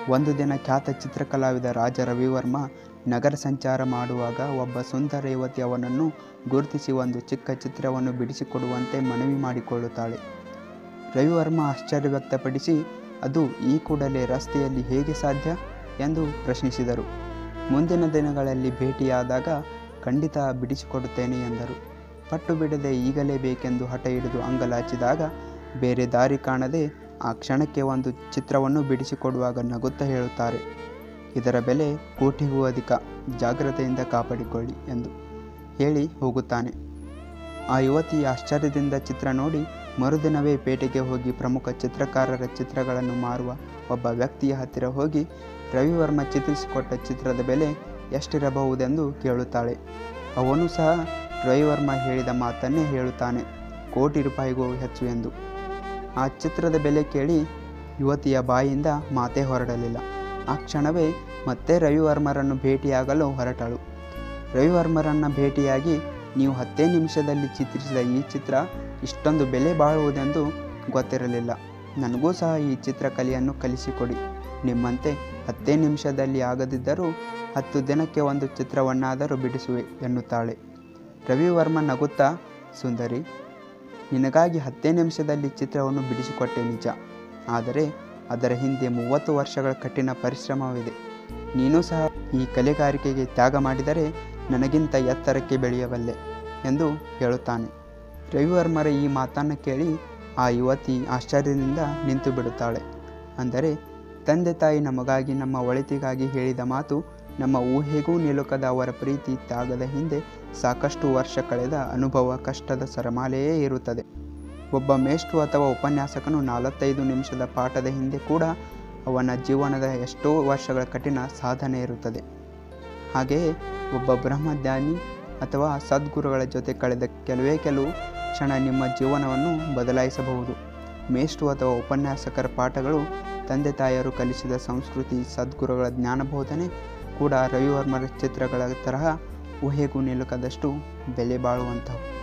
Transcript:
ಒಂದು ದಿನ ಖ್ಯಾತ ಚಿತ್ರಕಲಾವಿದ ರಾಜ ರವಿವರ್ಮ ನಗರ ಸಂಚಾರ ಮಾಡುವಾಗ ಒಬ್ಬ ಸುಂದರ ಯುವತಿ ಅವನನ್ನು ಗುರುತಿಸಿ ಒಂದು ಚಿಕ್ಕ ಚಿತ್ರವನ್ನು ಬಿಡಿಸಿಕೊಡುವಂತೆ ಮನವಿ ಮಾಡಿಕೊಳ್ಳುತ್ತಾಳೆ ರವಿವರ್ಮ ಆಶ್ಚರ್ಯ ವ್ಯಕ್ತಪಡಿಸಿ ಅದು ಈ ಕೂಡಲೇ ರಸ್ತೆಯಲ್ಲಿ ಹೇಗೆ ಸಾಧ್ಯ ಎಂದು ಪ್ರಶ್ನಿಸಿದರು ಮುಂದಿನ ದಿನಗಳಲ್ಲಿ ಭೇಟಿಯಾದಾಗ ಖಂಡಿತ ಬಿಡಿಸಿಕೊಡುತ್ತೇನೆ ಎಂದರು ಪಟ್ಟು ಬಿಡದೆ ಈಗಲೇ ಬೇಕೆಂದು ಹಠ ಹಿಡಿದು ಅಂಗಲಾಚಿದಾಗ ಬೇರೆ ದಾರಿ ಕಾಣದೆ ಆ ಕ್ಷಣಕ್ಕೆ ಒಂದು ಚಿತ್ರವನ್ನು ಬಿಡಿಸಿಕೊಡುವಾಗ ನಗುತ್ತಾ ಹೇಳುತ್ತಾರೆ ಇದರ ಬೆಲೆ ಕೋಟಿಗೂ ಅಧಿಕ ಜಾಗ್ರತೆಯಿಂದ ಕಾಪಾಡಿಕೊಳ್ಳಿ ಎಂದು ಹೇಳಿ ಹೋಗುತ್ತಾನೆ ಆ ಯುವತಿ ಆಶ್ಚರ್ಯದಿಂದ ಚಿತ್ರ ನೋಡಿ ಮರುದಿನವೇ ಪೇಟೆಗೆ ಹೋಗಿ ಪ್ರಮುಖ ಚಿತ್ರಕಾರರ ಚಿತ್ರಗಳನ್ನು ಮಾರುವ ಒಬ್ಬ ವ್ಯಕ್ತಿಯ ಹತ್ತಿರ ಹೋಗಿ ರವಿವರ್ಮ ಚಿತ್ರಿಸಿಕೊಟ್ಟ ಚಿತ್ರದ ಬೆಲೆ ಎಷ್ಟಿರಬಹುದೆಂದು ಕೇಳುತ್ತಾಳೆ ಅವನು ಸಹ ರವಿವರ್ಮ ಹೇಳಿದ ಮಾತನ್ನೇ ಹೇಳುತ್ತಾನೆ ಕೋಟಿ ರೂಪಾಯಿಗೂ ಹೆಚ್ಚು ಎಂದು ಆ ಚಿತ್ರದ ಬೆಲೆ ಕೇಳಿ ಯುವತಿಯ ಬಾಯಿಯಿಂದ ಮಾತೇ ಹೊರಡಲಿಲ್ಲ ಆ ಕ್ಷಣವೇ ಮತ್ತೆ ರವಿವರ್ಮರನ್ನು ಭೇಟಿಯಾಗಲು ಹೊರಟಳು ರವಿವರ್ಮರನ್ನು ಭೇಟಿಯಾಗಿ ನೀವು ಹತ್ತೇ ನಿಮಿಷದಲ್ಲಿ ಚಿತ್ರಿಸಿದ ಈ ಚಿತ್ರ ಇಷ್ಟೊಂದು ಬೆಲೆ ಬಾಳುವುದೆಂದು ಗೊತ್ತಿರಲಿಲ್ಲ ನನಗೂ ಸಹ ಈ ಚಿತ್ರಕಲೆಯನ್ನು ಕಲಿಸಿಕೊಡಿ ನಿಮ್ಮಂತೆ ಹತ್ತೇ ನಿಮಿಷದಲ್ಲಿ ಆಗದಿದ್ದರೂ ಹತ್ತು ದಿನಕ್ಕೆ ಒಂದು ಚಿತ್ರವನ್ನಾದರೂ ಬಿಡಿಸುವೆ ಎನ್ನುತ್ತಾಳೆ ರವಿವರ್ಮ ನಗುತ್ತಾ ಸುಂದರಿ ನಿನಗಾಗಿ ಹತ್ತೇ ನಿಮಿಷದಲ್ಲಿ ಚಿತ್ರವನ್ನು ಬಿಡಿಸಿಕೊಟ್ಟೆ ನಿಜ ಆದರೆ ಅದರ ಹಿಂದೆ ಮೂವತ್ತು ವರ್ಷಗಳ ಕಠಿಣ ಪರಿಶ್ರಮವಿದೆ ನೀನು ಸಹ ಈ ಕಲೆಗಾರಿಕೆಗೆ ತ್ಯಾಗ ಮಾಡಿದರೆ ನನಗಿಂತ ಎತ್ತರಕ್ಕೆ ಬೆಳೆಯಬಲ್ಲೆ ಎಂದು ಹೇಳುತ್ತಾನೆ ರವಿವರ್ಮರ ಈ ಮಾತನ್ನು ಕೇಳಿ ಆ ಯುವತಿ ಆಶ್ಚರ್ಯದಿಂದ ನಿಂತು ಬಿಡುತ್ತಾಳೆ ಅಂದರೆ ತಂದೆ ತಾಯಿ ನಮಗಾಗಿ ನಮ್ಮ ಒಳಿತಿಗಾಗಿ ಹೇಳಿದ ಮಾತು ನಮ್ಮ ಊಹೆಗೂ ನಿಲುಕದ ಅವರ ಪ್ರೀತಿ ತ್ಯಾಗದ ಹಿಂದೆ ಸಾಕಷ್ಟು ವರ್ಷ ಕಳೆದ ಅನುಭವ ಕಷ್ಟದ ಸರಮಾಲೆಯೇ ಇರುತ್ತದೆ ಒಬ್ಬ ಮೇಷ್ಟ್ರು ಅಥವಾ ಉಪನ್ಯಾಸಕನು ನಲವತ್ತೈದು ನಿಮಿಷದ ಪಾಠದ ಹಿಂದೆ ಕೂಡ ಅವನ ಜೀವನದ ಎಷ್ಟೋ ವರ್ಷಗಳ ಕಠಿಣ ಸಾಧನೆ ಇರುತ್ತದೆ ಹಾಗೆಯೇ ಒಬ್ಬ ಬ್ರಹ್ಮಜ್ಞಾನಿ ಅಥವಾ ಸದ್ಗುರುಗಳ ಜೊತೆ ಕಳೆದ ಕೆಲವೇ ಕೆಲವು ಕ್ಷಣ ನಿಮ್ಮ ಜೀವನವನ್ನು ಬದಲಾಯಿಸಬಹುದು ಮೇಷ್ಟ್ರು ಅಥವಾ ಉಪನ್ಯಾಸಕರ ಪಾಠಗಳು ತಂದೆ ತಾಯಿಯರು ಕಲಿಸಿದ ಸಂಸ್ಕೃತಿ ಸದ್ಗುರುಗಳ ಜ್ಞಾನಬೋಧನೆ ಕೂಡ ರವಿವರ್ಮರ ಚಿತ್ರಗಳ ತರಹ ಊಹೆಗೂ ನಿಲುಕದಷ್ಟು ಬೆಲೆ ಬಾಳುವಂಥವು